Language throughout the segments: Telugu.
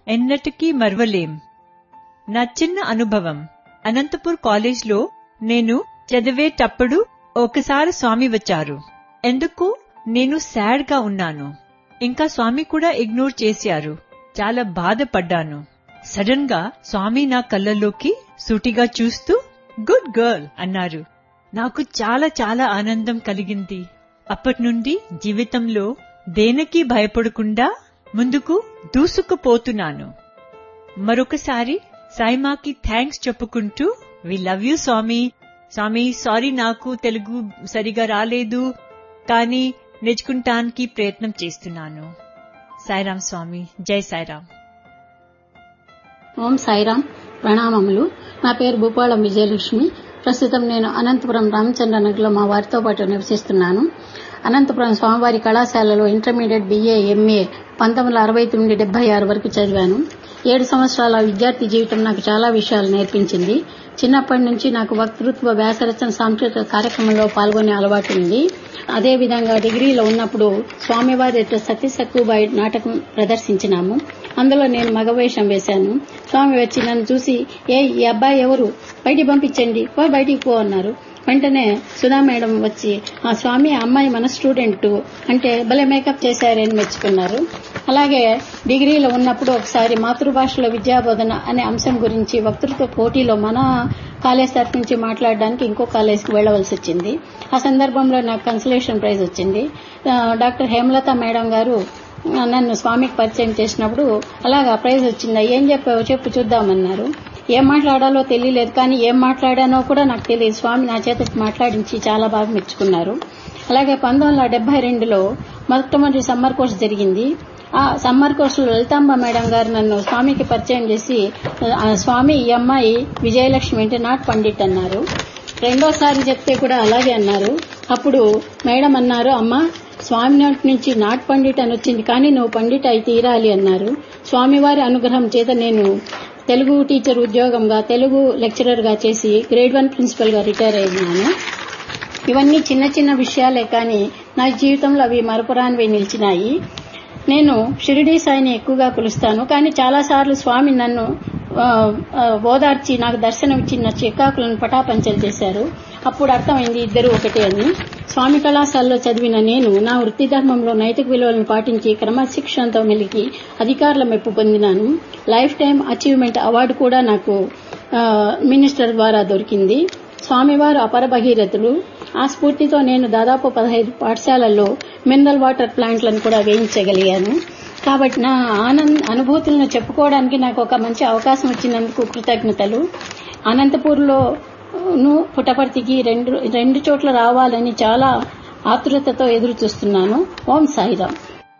ఎన్నటికీ మరవలేం నా చిన్న అనుభవం అనంతపూర్ కాలేజ్లో నేను చదివేటప్పుడు ఒకసారి స్వామి వచ్చారు ఎందుకు నేను సాడ్ గా ఉన్నాను ఇంకా స్వామి కూడా ఇగ్నోర్ చేశారు చాలా బాధపడ్డాను సడన్ గా స్వామి నా కళ్ళలోకి సూటిగా చూస్తూ గుడ్ గర్ల్ అన్నారు నాకు చాలా చాలా ఆనందం కలిగింది అప్పటి నుండి జీవితంలో దేనికి భయపడకుండా ముందుకు దూసుకుపోతున్నాను మరొకసారి సాయిమాకి థ్యాంక్స్ చెప్పుకుంటూ we love you Swami Swami sorry నాకు తెలుగు సరిగా రాలేదు కానీ నేర్చుకుంటానికి ప్రయత్నం చేస్తున్నాను సాయిరాం స్వామి జై సాయిరాం ఓం సాయిరాం ప్రణామములు నా పేరు భూపాళం విజయలక్ష్మి ప్రస్తుతం నేను అనంతపురం రామచంద్రనగర్లో మా వారితో పాటు నివసిస్తున్నాను అనంతపురం స్వామివారి కళాశాలలో ఇంటర్మీడియట్ బిఏ ఎంఏ పంతొమ్మిది వందల అరవై తొమ్మిది డెబ్బై ఆరు వరకు చదివాను ఏడు సంవత్సరాల విద్యార్థి జీవితం నాకు చాలా విషయాలు నేర్పించింది చిన్నప్పటి నుంచి నాకు వక్తృత్వ వ్యాసరచన సాంస్కృతిక కార్యక్రమంలో పాల్గొనే అలవాటు ఉంది అదేవిధంగా డిగ్రీలో ఉన్నప్పుడు స్వామివారి సతీ సక్కుబాయి నాటకం ప్రదర్శించినాము అందులో నేను మగవేషం వేశాను స్వామి వచ్చి నన్ను చూసి ఏ ఈ అబ్బాయి ఎవరు బయటికి పంపించండి పో బయటికి పో అన్నారు వెంటనే సుధా మేడం వచ్చి ఆ స్వామి ఆ అమ్మాయి మన స్టూడెంట్ అంటే భలే మేకప్ చేశారని మెచ్చుకున్నారు అలాగే డిగ్రీలో ఉన్నప్పుడు ఒకసారి మాతృభాషలో విద్యాబోధన అనే అంశం గురించి వక్తృత్వ పోటీలో మన కాలేజ్ తరఫు నుంచి మాట్లాడడానికి ఇంకో కాలేజ్కి వెళ్లవలసి వచ్చింది ఆ సందర్భంలో నాకు కన్సలేషన్ ప్రైజ్ వచ్చింది డాక్టర్ హేమలత మేడం గారు నన్ను స్వామికి పరిచయం చేసినప్పుడు అలాగా ప్రైజ్ వచ్చిందా ఏం చెప్పావు చెప్పు చూద్దామన్నారు ఏం మాట్లాడాలో తెలియలేదు కానీ ఏం మాట్లాడానో కూడా నాకు తెలియదు స్వామి నా చేత మాట్లాడించి చాలా బాగా మెచ్చుకున్నారు అలాగే పంతొమ్మిది వందల డెబ్బై రెండులో మొట్టమొదటి సమ్మర్ కోర్స్ జరిగింది ఆ సమ్మర్ కోర్సులో లలితాంబ మేడం గారు నన్ను స్వామికి పరిచయం చేసి ఆ స్వామి ఈ అమ్మాయి విజయలక్ష్మి అంటే నాట్ పండిట్ అన్నారు రెండోసారి చెప్తే కూడా అలాగే అన్నారు అప్పుడు మేడం అన్నారు అమ్మ స్వామి నోటి నుంచి నాట్ పండిట్ అని వచ్చింది కానీ నువ్వు పండిట్ అయి తీరాలి అన్నారు స్వామివారి అనుగ్రహం చేత నేను తెలుగు టీచర్ ఉద్యోగంగా తెలుగు లెక్చరర్ గా చేసి గ్రేడ్ వన్ ప్రిన్సిపల్ గా రిటైర్ అయినాను ఇవన్నీ చిన్న చిన్న విషయాలే కానీ నా జీవితంలో అవి మరపురానివి నిలిచినాయి నేను షిరిడీ సాయిని ఎక్కువగా కొలుస్తాను కానీ చాలాసార్లు స్వామి నన్ను ఓదార్చి నాకు దర్శనం ఇచ్చిన చిక్కాకులను పటాపంచలు చేశారు అప్పుడు అర్థమైంది ఇద్దరు ఒకటే అని స్వామి కళాశాలలో చదివిన నేను నా వృత్తి ధర్మంలో నైతిక విలువలను పాటించి క్రమశిక్షణతో మెలికి అధికారుల మెప్పు పొందినాను లైఫ్ టైం అచీవ్మెంట్ అవార్డు కూడా నాకు మినిస్టర్ ద్వారా దొరికింది స్వామివారు అపర భగీరథులు ఆ స్ఫూర్తితో నేను దాదాపు పదహైదు పాఠశాలల్లో మినరల్ వాటర్ ప్లాంట్లను కూడా వేయించగలిగాను కాబట్టి నా ఆనంద అనుభూతులను చెప్పుకోవడానికి నాకు ఒక మంచి అవకాశం వచ్చినందుకు కృతజ్ఞతలు అనంతపూర్లో పుట్టపర్తికి రెండు రెండు చోట్ల రావాలని చాలా ఆతృతతో ఎదురు చూస్తున్నాను ఓం సాయిరామ్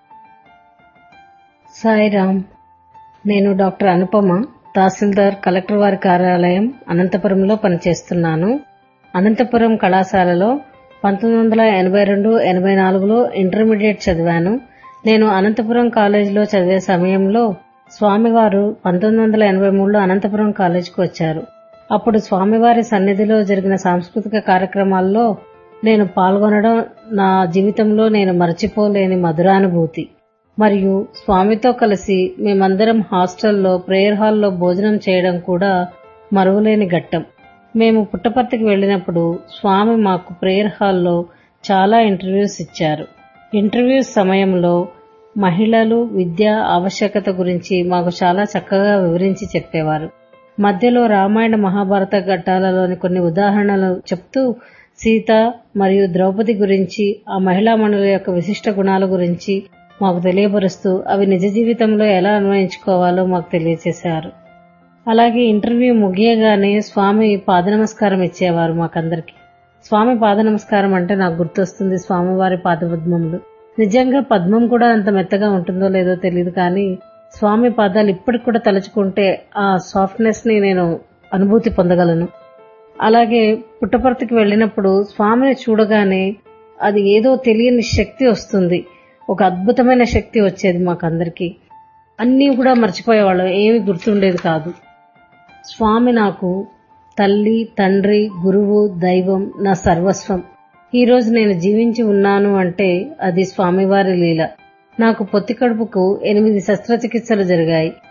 సాయిరామ్ నేను డాక్టర్ అనుపమ తహసీల్దార్ కలెక్టర్ వారి కార్యాలయం అనంతపురంలో పనిచేస్తున్నాను అనంతపురం కళాశాలలో పంతొమ్మిది వందల ఎనభై రెండు ఎనభై నాలుగులో ఇంటర్మీడియట్ చదివాను నేను అనంతపురం కాలేజీలో చదివే సమయంలో స్వామివారు పంతొమ్మిది వందల ఎనభై మూడులో అనంతపురం కాలేజీకి వచ్చారు అప్పుడు స్వామివారి సన్నిధిలో జరిగిన సాంస్కృతిక కార్యక్రమాల్లో నేను పాల్గొనడం నా జీవితంలో నేను మరచిపోలేని మధురానుభూతి మరియు స్వామితో కలిసి మేమందరం హాస్టల్లో ప్రేయర్ హాల్లో భోజనం చేయడం కూడా మరువలేని ఘట్టం మేము పుట్టపర్తికి వెళ్ళినప్పుడు స్వామి మాకు ప్రేయర్ హాల్లో చాలా ఇంటర్వ్యూస్ ఇచ్చారు ఇంటర్వ్యూస్ సమయంలో మహిళలు విద్య ఆవశ్యకత గురించి మాకు చాలా చక్కగా వివరించి చెప్పేవారు మధ్యలో రామాయణ మహాభారత ఘట్టాలలోని కొన్ని ఉదాహరణలు చెప్తూ సీత మరియు ద్రౌపది గురించి ఆ మహిళా మండలి యొక్క విశిష్ట గుణాల గురించి మాకు తెలియపరుస్తూ అవి నిజ జీవితంలో ఎలా అన్వయించుకోవాలో మాకు తెలియజేశారు అలాగే ఇంటర్వ్యూ ముగియగానే స్వామి పాద నమస్కారం ఇచ్చేవారు మాకందరికి స్వామి పాద నమస్కారం అంటే నాకు గుర్తొస్తుంది స్వామివారి పాదపద్మములు నిజంగా పద్మం కూడా అంత మెత్తగా ఉంటుందో లేదో తెలియదు కానీ స్వామి పాదాలు ఇప్పటికి కూడా తలుచుకుంటే ఆ సాఫ్ట్నెస్ ని నేను అనుభూతి పొందగలను అలాగే పుట్టపర్తికి వెళ్ళినప్పుడు స్వామిని చూడగానే అది ఏదో తెలియని శక్తి వస్తుంది ఒక అద్భుతమైన శక్తి వచ్చేది మాకందరికి అన్నీ కూడా మర్చిపోయేవాళ్ళం ఏమి గుర్తుండేది కాదు స్వామి నాకు తల్లి తండ్రి గురువు దైవం నా సర్వస్వం ఈ రోజు నేను జీవించి ఉన్నాను అంటే అది స్వామివారి లీల నాకు పొత్తి కడుపుకు ఎనిమిది శస్త్రచికిత్సలు జరిగాయి